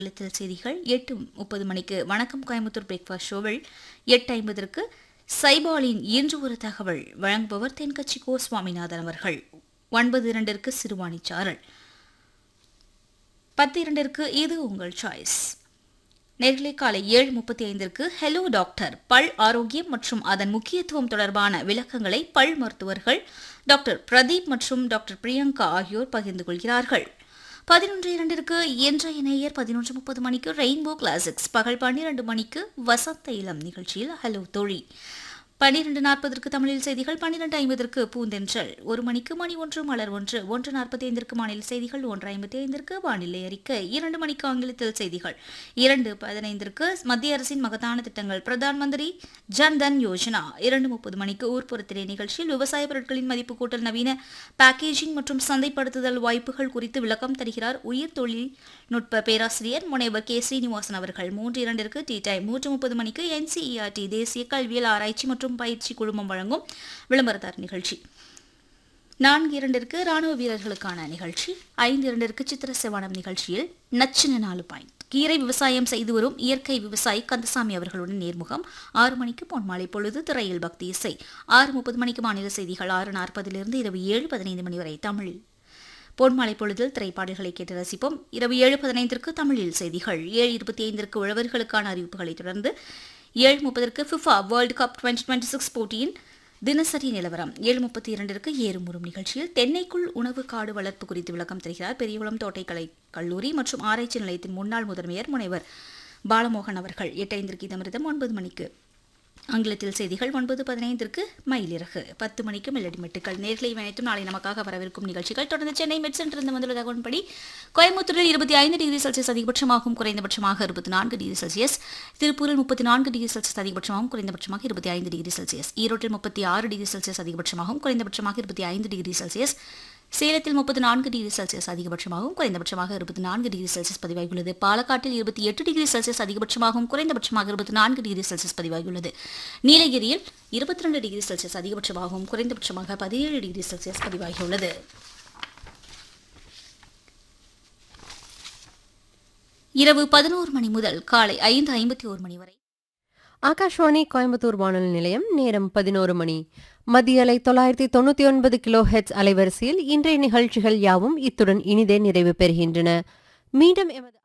இல்லத்தில் செய்திகள் எட்டு முப்பது மணிக்கு வணக்கம் கோயம்புத்தூர் பிரேக்ஃபாஸ்ட் ஷோவில் எட்டு ஐம்பதற்கு சைபாலின் இன்று ஒரு தகவல் வழங்குபவர் தென்கட்சி கோ சுவாமிநாதன் அவர்கள் ஒன்பது இரண்டிற்கு சிறுவாணி சாரல் பத்து இரண்டிற்கு இது உங்கள் சாய்ஸ் நேர்களை காலை ஏழு முப்பத்தி ஐந்திற்கு ஹலோ டாக்டர் பல் ஆரோக்கியம் மற்றும் அதன் முக்கியத்துவம் தொடர்பான விளக்கங்களை பல் மருத்துவர்கள் டாக்டர் பிரதீப் மற்றும் டாக்டர் பிரியங்கா ஆகியோர் பகிர்ந்து கொள்கிறார்கள் பதினொன்று இரண்டிற்கு இன்றைய நேயர் பதினொன்று முப்பது மணிக்கு ரெயின்போ கிளாசிக்ஸ் பகல் பன்னிரண்டு மணிக்கு வசந்த இளம் நிகழ்ச்சியில் ஹலோ தோழி பன்னிரண்டு நாற்பதற்கு தமிழில் செய்திகள் பன்னிரண்டு ஐம்பதற்கு பூந்தென்றல் ஒரு மணிக்கு மணி ஒன்று மலர் ஒன்று ஒன்று நாற்பத்தி ஐந்திற்கு மாநில செய்திகள் ஒன்று ஐம்பத்தி ஐந்திற்கு வானிலை அறிக்கை இரண்டு மணிக்கு ஆங்கிலத்தில் செய்திகள் இரண்டு பதினைந்திற்கு மத்திய அரசின் மகத்தான திட்டங்கள் பிரதான் மந்திரி ஜன்தன் யோஜனா இரண்டு முப்பது மணிக்கு ஊர்ப்புறத்திலே நிகழ்ச்சியில் விவசாய பொருட்களின் மதிப்பு கூட்டல் நவீன பேக்கேஜிங் மற்றும் சந்தைப்படுத்துதல் வாய்ப்புகள் குறித்து விளக்கம் தருகிறார் உயிர் தொழில்நுட்ப பேராசிரியர் முனைவர் கே ஸ்ரீனிவாசன் அவர்கள் மூன்று இரண்டிற்கு டி டைம் மூன்று முப்பது மணிக்கு என்சிஇஆர்டி தேசிய கல்வியல் ஆராய்ச்சி மற்றும் பயிற்சி குழுமம் வழங்கும் விளம்பரதார் நிகழ்ச்சி நான்கு இரண்டிற்கு ராணுவ வீரர்களுக்கான நிகழ்ச்சி ஐந்து இரண்டிற்கு சித்திர செவானம் நிகழ்ச்சியில் நச்சின நாலு பாயிண்ட் கீரை விவசாயம் செய்து வரும் இயற்கை விவசாயி கந்தசாமி அவர்களுடன் நேர்முகம் ஆறு மணிக்கு பொன்மாலை பொழுது திரையில் பக்தி இசை ஆறு முப்பது மணிக்கு மாநில செய்திகள் ஆறு நாற்பதிலிருந்து இரவு ஏழு பதினைந்து மணி வரை தமிழில் பொன்மாலை பொழுதில் திரைப்பாடல்களை கேட்டு ரசிப்போம் இரவு ஏழு பதினைந்திற்கு தமிழில் செய்திகள் ஏழு இருபத்தி ஐந்திற்கு உழவர்களுக்கான அறிவிப்புகளை தொடர்ந்து ஏழு முப்பதற்கு FIFA world cup twenty twenty six போட்டியின் தினசரி நிலவரம் ஏழு முப்பத்தி இரண்டிற்கு ஏறுமுறும் நிகழ்ச்சியில் தென்னைக்குள் உணவு காடு வளர்ப்பு குறித்து விளக்கம் தருகிறார் பெரியகுளம் தோட்டைக்கலை கல்லூரி மற்றும் ஆராய்ச்சி நிலையத்தின் முன்னாள் முதன்மையர் முனைவர் பாலமோகன் அவர்கள் எட்டு ஐந்திற்கு இதமிருதம் ஒன்பது மணிக்கு ஆங்கிலத்தில் செய்திகள் ஒன்பது பதினைந்திற்கு மயிலிறகு பத்து மணிக்கு மெல்லடி மெட்டுக்கள் நேர்களை அனைத்தும் நாளை நமக்காக வரவிருக்கும் நிகழ்ச்சிகள் தொடர்ந்து சென்னை மெட் சென்றிருந்து வந்துள்ள தகவல்படி கோயம்புத்தூரில் இருபத்தி ஐந்து டிகிரி செல்சியஸ் அதிகபட்சமாகவும் குறைந்தபட்சமாக இருபத்தி நான்கு டிகிரி செல்சியஸ் திருப்பூரில் முப்பத்தி நான்கு டிகிரி செல்சியஸ் அதிகபட்சமாகவும் குறைந்தபட்சமாக இருபத்தி ஐந்து டிகிரி செல்சியஸ் ஈரோட்டில் முப்பத்தி ஆறு டிகிரி செல்சியஸ் அதிகபட்சமாகவும் குறைந்தபட்சமாக இருபத்தி ஐந்து டிகிரி செல்சியஸ் சேலத்தில் முப்பத்தி நான்கு டிகிரி செல்சியஸ் அதிகபட்சமாகவும் குறைந்தபட்சமாக இருபத்தி நான்கு டிகிரி செல்சியஸ் பதிவாகியுள்ளது பாலக்காட்டில் இருபத்தி எட்டு டிகிரி செல்சியஸ் அதிகபட்சமாகவும் குறைந்தபட்சமாக இருபத்தி நான்கு டிகிரி செல்சியஸ் பதிவாகியுள்ளது நீலகிரியில் இருபத்தி ரெண்டு டிகிரி செல்சியஸ் அதிகபட்சமாகவும் குறைந்தபட்சமாக பதினேழு டிகிரி செல்சியஸ் பதிவாகியுள்ளது இரவு பதினோரு மணி முதல் காலை ஐந்து ஐம்பத்தி ஓரு மணி வரை ஆகாஷ்வாணி கோயம்புத்தூர் வானொலி நிலையம் நேரம் பதினோரு மணி மத்திய அலை தொள்ளாயிரத்தி தொண்ணூத்தி ஒன்பது கிலோ ஹெட்ஸ் அலைவரிசையில் இன்றைய நிகழ்ச்சிகள் யாவும் இத்துடன் இனிதே நிறைவு பெறுகின்றன மீண்டும் எமது